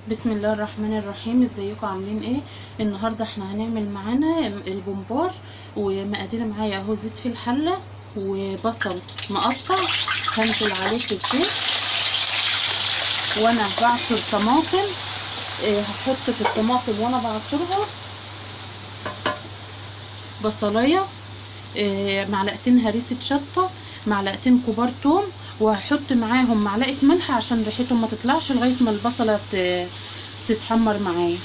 بسم الله الرحمن الرحيم ازيكم عاملين ايه النهارده احنا هنعمل معانا البومبار ومقادير معايا اهو زيت في الحله وبصل مقطع هنزل عليه في الزيت وانا بعصر طماطم اه هحط في الطماطم وانا بعصرها بصلايه اه معلقتين هريسه شطه معلقتين كبار توم وهحط معاهم معلقه ملح عشان ريحتهم ما تطلعش لغايه ما البصله تتحمر معايا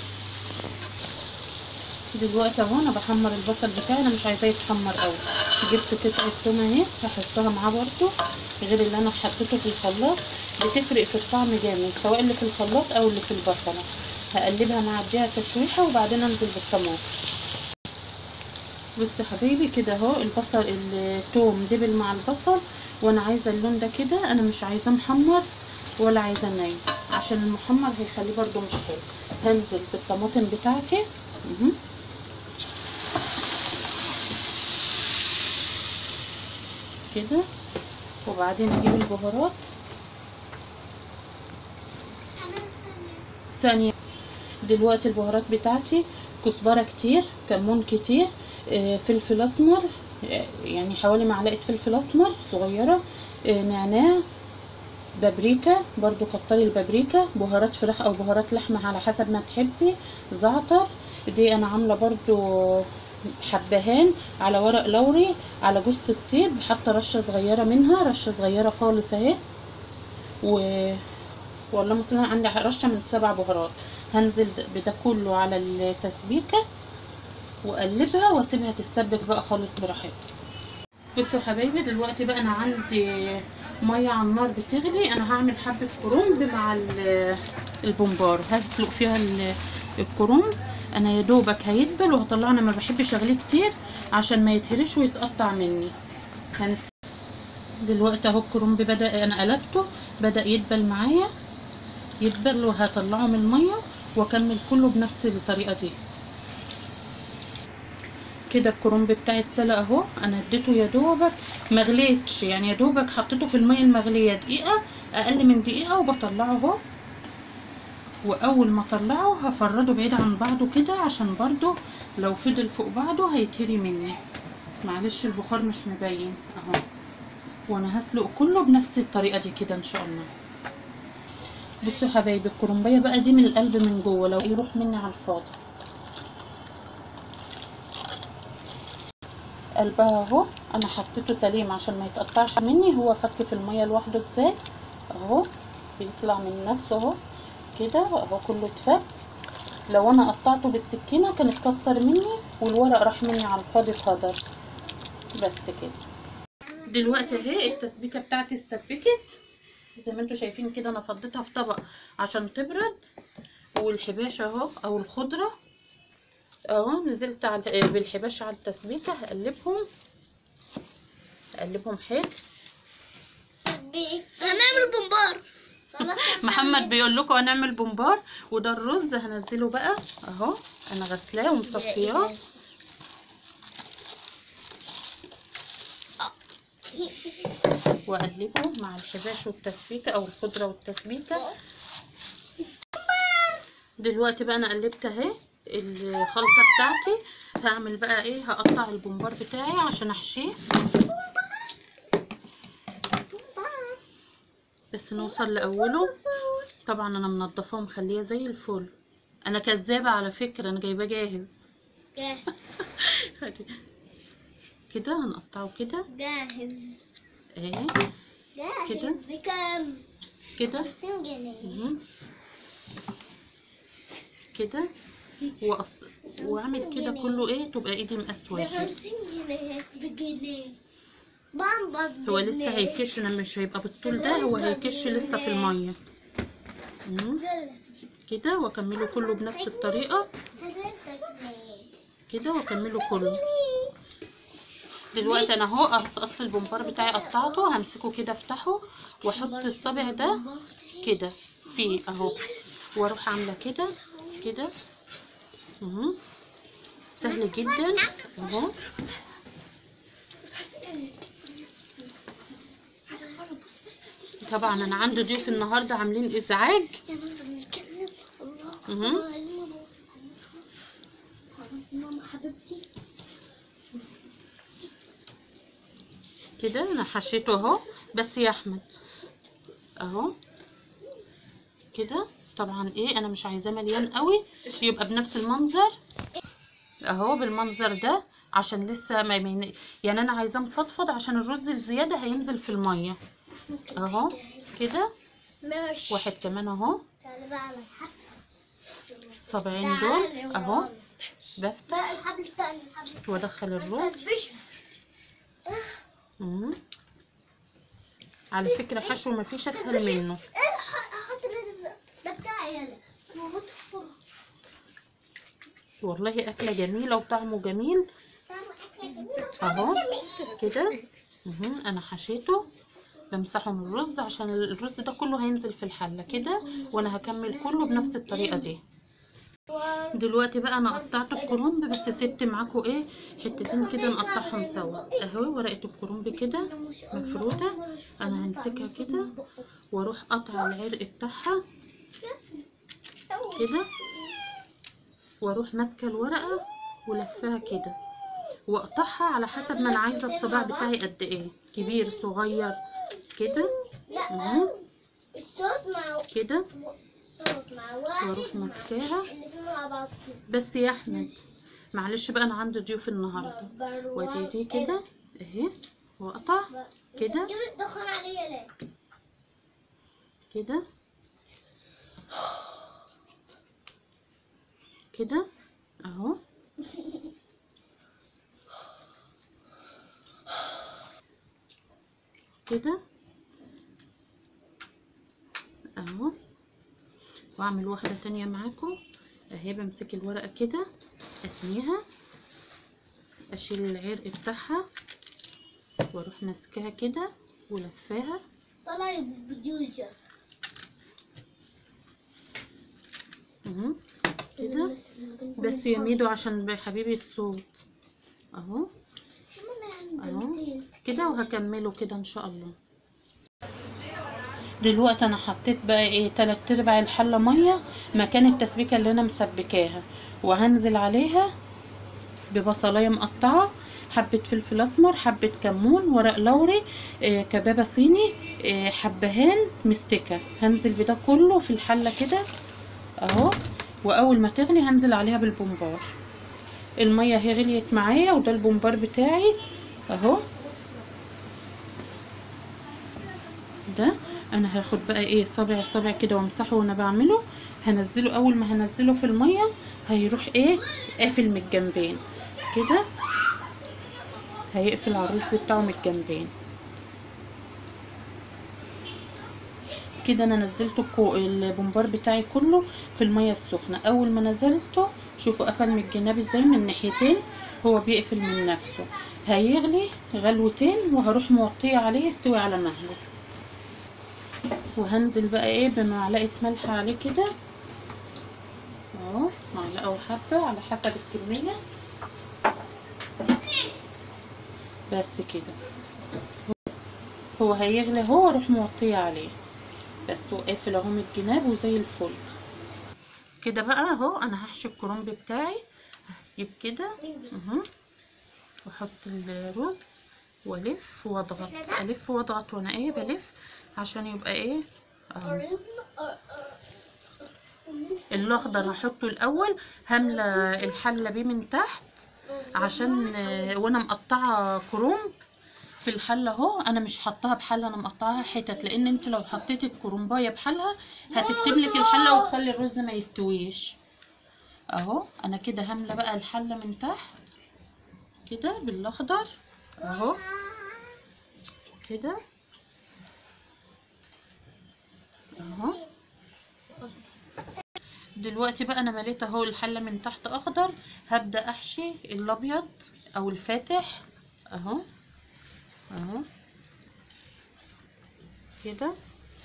دلوقتي اهو انا بحمر البصل بتاعي انا مش عايزاه يتحمر قوي جبت قطعه توم اهي هحطها معاه برده غير اللي انا حطيته في الخلاط بتفرق في الطعم جامد سواء اللي في الخلاط او اللي في البصله هقلبها معديها تشويحه وبعدين انزل بالطماطم بص يا حبيبي كده اهو البصل التوم دبل مع البصل وانا عايزه اللون ده كده انا مش عايزاه محمر ولا عايزاه نايم عشان المحمر هيخليه برده مش حلو هنزل بالطماطم بتاعتي مه. كده وبعدين اجيب البهارات ثانيه دلوقتي البهارات بتاعتي كزبره كتير كمون كتير فلفل اسمر يعني حوالي معلقه فلفل اسمر صغيره نعناع بابريكا برضو كتري البابريكا بهارات فراخ او بهارات لحمه على حسب ما تحبي زعتر دي انا عامله برضو حبهان على ورق لوري على جوزة الطيب حاطه رشه صغيره منها رشه صغيره خالص اهي و والله مثلا عندي رشه من سبع بهارات هنزل بده كله على التسبيكه واقلبها واسيبها تتسبك بقى خالص براحتها بصوا يا حبايبي دلوقتي بقى انا عندي ميه على النار بتغلي انا هعمل حبه كرنب مع البومبار هسلق فيها الكرنب انا يا دوبك هيدبل وهطلعه انا ما بحبش اغليه كتير عشان ما يتهرش ويتقطع مني هنست... دلوقتي اهو الكرنب بدا انا قلبته بدا يدبل معايا يدبل وهطلعه من الميه واكمل كله بنفس الطريقه دي كده الكرنب بتاعي السلق اهو انا اديته يا دوبك مغليتش يعني يا دوبك حطيته في الميه المغليه دقيقه اقل من دقيقه وبطلعه اهو واول ما اطلعه هفرده بعيد عن بعضه كده عشان برضو لو فضل فوق بعضه هيتهري مني معلش البخار مش مبين اهو وانا هسلق كله بنفس الطريقه دي كده ان شاء الله بصوا يا حبايبي الكرنبيه بقى دي من القلب من جوه لو يروح مني على الفاضي قلبها اهو انا حطيته سليم عشان ما يتقطعش مني هو فك في الميه لوحده ازاي اهو بيطلع من نفسه اهو كده اهو كله اتفك لو انا قطعته بالسكينه كان اتكسر مني والورق راح مني على الفاضي اتهدر بس كده دلوقتي اهي التسبيكه بتاعتي اتسبكت زي ما انتم شايفين كده انا فضيتها في طبق عشان تبرد والحباشه اهو او الخضره اهو نزلت على بالحباش على التسبيكه هقلبهم اقلبهم حلو هنعمل بومبار محمد بيقول لكم هنعمل بومبار وده الرز هنزله بقى اهو انا غسلاه ومصفياه واقلبه مع الحباش والتسبيكه او الخضره والتسبيكه دلوقتي بقى انا قلبت اهي الخلطه بتاعتي هعمل بقى ايه هقطع البومبار بتاعي عشان احشيه بس نوصل لاوله طبعا انا منضفاه ومخليه زي الفل انا كذابه على فكره انا جايباه جاهز جاهز كده هنقطعه كده جاهز اهي جاهز كده. بكام؟ كده 50 جنيه مهم. كده وأص... واعمل كده كله ايه تبقى ايدي مقاس ب واحد 50 جنيه بجنيه بامبر هو لسه هيكش انا مش هيبقى بالطول ده هو هيكش لسه في الميه مم. كده واكمله كله بنفس الطريقه كده واكمله كله دلوقتي انا اهو قصقصت البومبار بتاعي قطعته همسكه كده افتحه واحط الصابع ده كده فيه اهو واروح عامله كده كده اهو سهل جدا اهو طبعا انا عندي ضيوف النهارده عاملين ازعاج يا نفضل نتكلم مهم. عايزين نبص. ماما حبيبتي كده انا حشيته اهو بس يا احمد اهو كده طبعا ايه انا مش عايزاه مليان قوي يبقى بنفس المنظر اهو بالمنظر ده عشان لسه ما ما- يعني انا عايزاه مفضفض عشان الرز الزياده هينزل في الميه اهو كده ماشي واحد كمان اهو تعالي بقى على الحبل الصابعين دول اهو بفتح بقى الحبل التاني الحبل وادخل الرز تسبيش مم. على فكره حشو مفيش اسهل منه احط الرز ده بتاعي يلا موجود في الفرن والله اكله جميله وطعمه جميل تعمل أكلة جميلة. اهو كده مهم. انا حشيته بمسحه من الرز عشان الرز ده كله هينزل في الحله كده وانا هكمل كله بنفس الطريقه دي دلوقتي بقى انا قطعت الكرنب بس سبت معاكم ايه حتتين كده نقطعهم سوا اهو ورقه الكرنب كده مفروده انا همسكها كده واروح قطع العرق بتاعها كده واروح ماسكه الورقه ولفاها كده واقطعها على حسب ما انا عايزه الصباع بتاعي قد ايه كبير صغير كده لا مهم. الصوت مع كده صوت مع واحد واروح ماسكاها الاتنين مع بعض بس يا احمد معلش بقى انا عندي ضيوف النهارده وادي دي كده اهي واقطع كده جيب الدخان عليا ليه؟ كده كده اهو كده اهو واعمل واحدة تانية معاكم اهي بمسك الورقة كده اتنيها اشيل العرق بتاعها واروح ماسكاها كده ولفاها طلع بجوجة اهو كده بس يا ميدو عشان حبيبي الصوت اهو أهو. كده وهكمله كده ان شاء الله دلوقتي انا حطيت بقى ايه تلات ارباع الحله ميه مكان التسبيكه اللي انا مسبكاها وهنزل عليها ببصلايه مقطعه حبه فلفل اسمر حبه كمون ورق لوري آه كبابه صيني آه حبهان مستكه هنزل بده كله في الحله كده اهو واول ما تغلي هنزل عليها بالبومبار الميه هي غليت معايا وده البومبار بتاعي اهو ده انا هاخد بقى ايه صابع صابع كده وامسحه وانا بعمله هنزله اول ما هنزله في الميه هيروح ايه قافل من الجنبين كده هيقفل على الرز بتاعه من الجنبين كده انا نزلت الكو- البومبار بتاعي كله في الميه السخنه اول ما نزلته شوفوا قفل من الجناب ازاي من الناحيتين هو بيقفل من نفسه هيغلي غلوتين وهروح موطيه عليه يستوي على مهله وهنزل بقى ايه بمعلقه ملح عليه كده اهو معلقه وحبه على حسب الكميه بس كده هو هيغلي اهو واروح موطيه عليه بس وقافل اهو من الجناب وزي الفل كده بقى اهو انا هحشي الكرنب بتاعي هجيب كده اهو واحط الرز والف واضغط الف واضغط وانا ايه بلف عشان يبقى ايه اهو الاخضر هحطه الاول هملى الحله بيه من تحت عشان آه، وانا مقطعه كرنب في الحله اهو انا مش حطاها بحله انا مقطعاها حتت لان انت لو حطيتي الكرنبايه بحالها هتكتب لك الحله وتخلي الرز ما يستويش اهو انا كده هملى بقى الحله من تحت كده بالاخضر اهو كده اهو دلوقتي بقى انا مليت اهو الحله من تحت اخضر هبدا احشي الابيض او الفاتح اهو اهو كده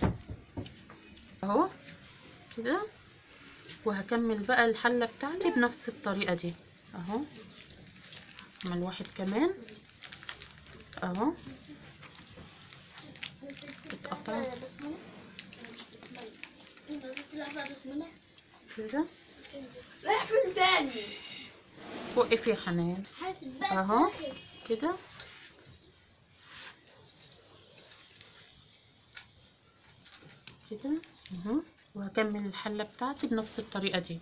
اهو كده وهكمل بقى الحله بتاعتي بنفس الطريقه دي اهو اعمل واحد كمان اهو اتقطع كده رايح فين تاني وقف يا حنان حاسب بقى أهو. كده كده اهو وهكمل الحلة بتاعتي بنفس الطريقة دي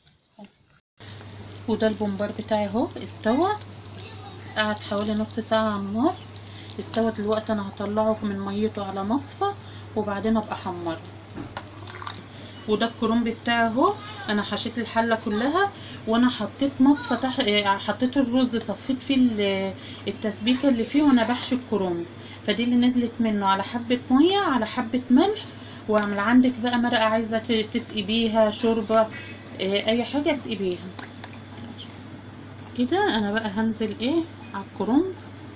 وده البومبار بتاعي اهو استوى قعد حوالي نص ساعة على النار استوى دلوقتي انا هطلعه من ميته على مصفى وبعدين ابقى احمره وده الكرنب بتاعي اهو انا حشيت الحله كلها وانا حطيت مصفى تحت اه، حطيت الرز صفيت فيه ال- التسبيكه اللي فيه وانا بحشي الكرنب فدي اللي نزلت منه على حبه ميه على حبه ملح واعمل عندك بقى مرقه عايزه ت- تسقي بيها شوربه اه، اي حاجه اسقي بيها كده انا بقى هنزل ايه على الكرنب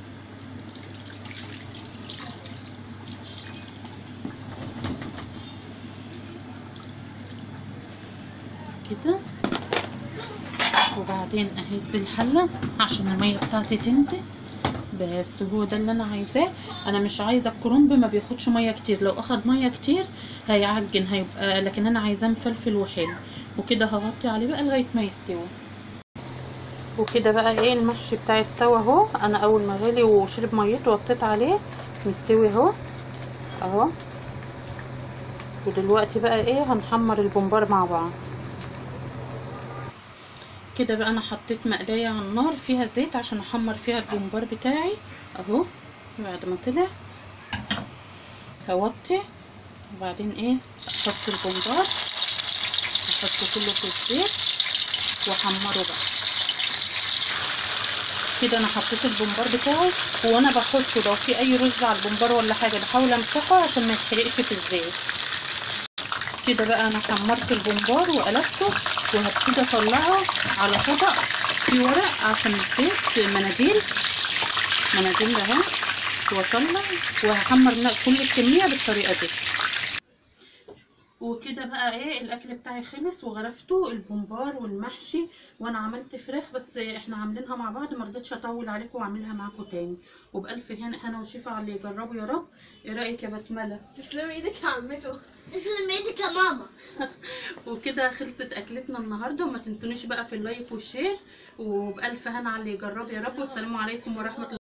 كده وبعدين اهز الحله عشان الميه بتاعتي تنزل بس هو ده اللي انا عايزاه انا مش عايزه الكرنب ما بياخدش ميه كتير لو اخد ميه كتير هيعجن هيبقى لكن انا عايزاه مفلفل وحلو وكده هغطي عليه بقى لغايه ما يستوي وكده بقى ايه المحشي بتاعي استوى اهو انا اول ما غلي وشرب ميته وطيت عليه مستوي اهو اهو ودلوقتي بقى ايه هنحمر البومبار مع بعض كده بقى انا حطيت مقلايه على النار فيها زيت عشان احمر فيها البومبار بتاعي اهو بعد ما طلع هوطي وبعدين ايه احط البومبار احطه كله في الزيت واحمره بقى كده انا حطيت البومبار بتاعي وانا بحطه لو في اي رز على البومبار ولا حاجه بحاول امسحه عشان ما يتحرقش في الزيت كده بقى انا حمرت البومبار وقلبته وهبتدي اطلعه على طبق فيه ورق عشان الزيت مناديل مناديل اهو واطلع وهحمر كل الكميه بالطريقه دي وكده بقى ايه الاكل بتاعي خلص وغرفته البومبار والمحشي وانا عملت فراخ بس احنا عاملينها مع بعض ما رضيتش اطول عليكم واعملها معاكم تاني وبالف هنا هنا وشفا على اللي يجربوا يا رب ايه رايك يا بسمله تسلمي ايدك يا عمته تسلمي ايدك يا ماما وكده خلصت اكلتنا النهارده وما تنسونيش بقى في اللايك والشير وبالف هنا على اللي يجرب يا رب والسلام عليكم ورحمه الله